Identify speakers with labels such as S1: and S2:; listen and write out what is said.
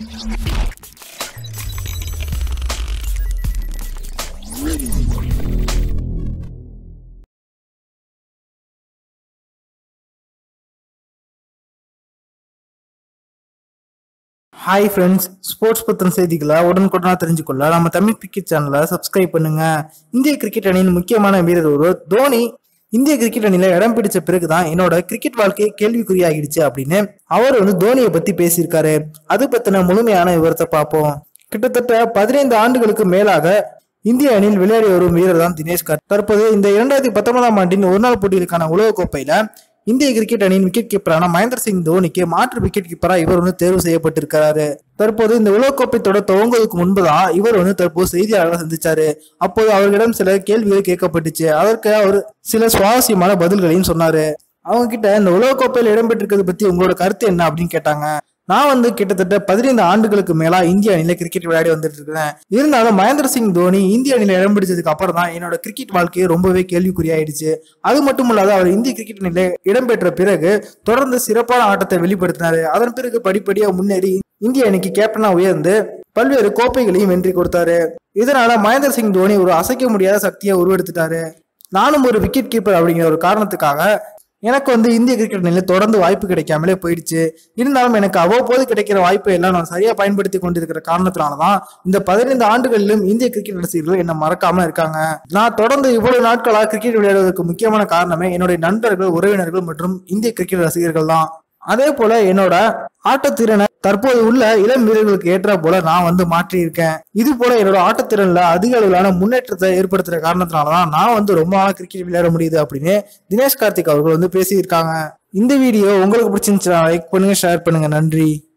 S1: hi friends sports பத்தின செய்திகளை உடனுக்குடனா தெரிஞ்சுக்கொள்ள நம்ம தமிழ் கிரிக்கெட் சேனலை சப்ஸ்கிரைப் பண்ணுங்க இந்திய கிரிக்கெட் அணியின் முக்கியமான வீரர் ஒரு தோனி இந்திய கிரிக்கெட் அணியில இடம் பிடிச்ச பிறகுதான் என்னோட கிரிக்கெட் வாழ்க்கை கேள்விக்குறியாகிடுச்சு அப்படின்னு அவர் வந்து தோனியை பத்தி பேசியிருக்காரு அது பத்தின முழுமையான விவரத்தை பார்ப்போம் கிட்டத்தட்ட பதினைந்து ஆண்டுகளுக்கு மேலாக இந்திய அணியில் விளையாடி வரும் வீரர் தான் தினேஷ் கார்த்திக் தற்போது இந்த இரண்டாயிரத்தி பத்தொன்பதாம் ஆண்டின் ஒருநாள் போட்டிகளுக்கான உலகக்கோப்பையில இந்திய கிரிக்கெட் அணியின் விக்கெட் கீப்பரான மகேந்திர சிங் தோனிக்கு மாற்று விக்கெட் கீப்பரா இவர் வந்து தேர்வு செய்யப்பட்டிருக்கிறாரு தற்போது இந்த உலகக்கோப்பை தொடர் துவங்குவதற்கு முன்புதான் இவர் வந்து தற்போது செய்தியாளர்களை சந்திச்சாரு அப்போது அவர்களிடம் சில கேள்விகள் கேட்கப்பட்டுச்சு அதற்கு அவர் சில சுவாரஸ்யமான பதில்களையும் சொன்னாரு அவங்க கிட்ட இந்த உலகக்கோப்பையில் இடம்பெற்றிருக்கிறது பத்தி உங்களோட கருத்து என்ன அப்படின்னு கேட்டாங்க நான் வந்து கிட்டத்தட்ட பதினைந்து ஆண்டுகளுக்கு மேலா இந்திய அணியில கிரிக்கெட் விளையாடி வந்துட்டு இருக்கிறேன் இருந்தாலும் மகேந்திர சிங் தோனி இந்திய அணியில இடம் பிடிச்சதுக்கு அப்புறம் தான் என்னோட கிரிக்கெட் வாழ்க்கையை ரொம்பவே கேள்விக்குறியாயிடுச்சு அது மட்டும் இல்லாத அவர் இந்திய கிரிக்கெட் அணியில இடம்பெற்ற பிறகு தொடர்ந்து சிறப்பான ஆட்டத்தை வெளிப்படுத்தினாரு அதன் பிறகு படிப்படியா முன்னேறி இந்திய அணிக்கு கேப்டனா உயர்ந்து பல்வேறு கோப்பைகளையும் வெற்றி கொடுத்தாரு இதனால மகேந்திர சிங் தோனி ஒரு அசைக்க முடியாத சக்தியை உருவெடுத்துட்டாரு நானும் ஒரு விக்கெட் கீப்பர் அப்படிங்கிற ஒரு காரணத்துக்காக எனக்கு வந்து இந்திய கிரிக்கெட் நிலையில் தொடர்ந்து வாய்ப்பு கிடைக்காமலே போயிடுச்சு இருந்தாலும் எனக்கு அவ்வப்போது கிடைக்கிற வாய்ப்பை எல்லாம் நான் சரியா பயன்படுத்தி கொண்டிருக்கிற காரணத்தினாலதான் இந்த பதினைந்து ஆண்டுகளிலும் இந்திய கிரிக்கெட் ரசிகர்கள் என்ன மறக்காம இருக்காங்க நான் தொடர்ந்து இவ்வளவு நாட்களா கிரிக்கெட் விளையாடுவதற்கு முக்கியமான காரணமே என்னுடைய நண்பர்கள் உறவினர்கள் மற்றும் இந்திய கிரிக்கெட் ரசிகர்கள் தான் அதே போல என்னோட ஆட்டத்திறனை தற்போது உள்ள இளம் வீரர்களுக்கு ஏற்ற போல நான் வந்து மாற்றி இருக்கேன் இது போல என்னோட ஆட்டத்திறன்ல அதிக அளவிலான முன்னேற்றத்தை ஏற்படுத்துற காரணத்தினாலதான் நான் வந்து ரொம்ப நாளா கிரிக்கெட் விளையாட முடியுது அப்படின்னு தினேஷ் கார்த்திக் அவர்கள் வந்து பேசியிருக்காங்க இந்த வீடியோ உங்களுக்கு பிடிச்சிருந்துச்சுன்னா லைக் பண்ணுங்க ஷேர் பண்ணுங்க நன்றி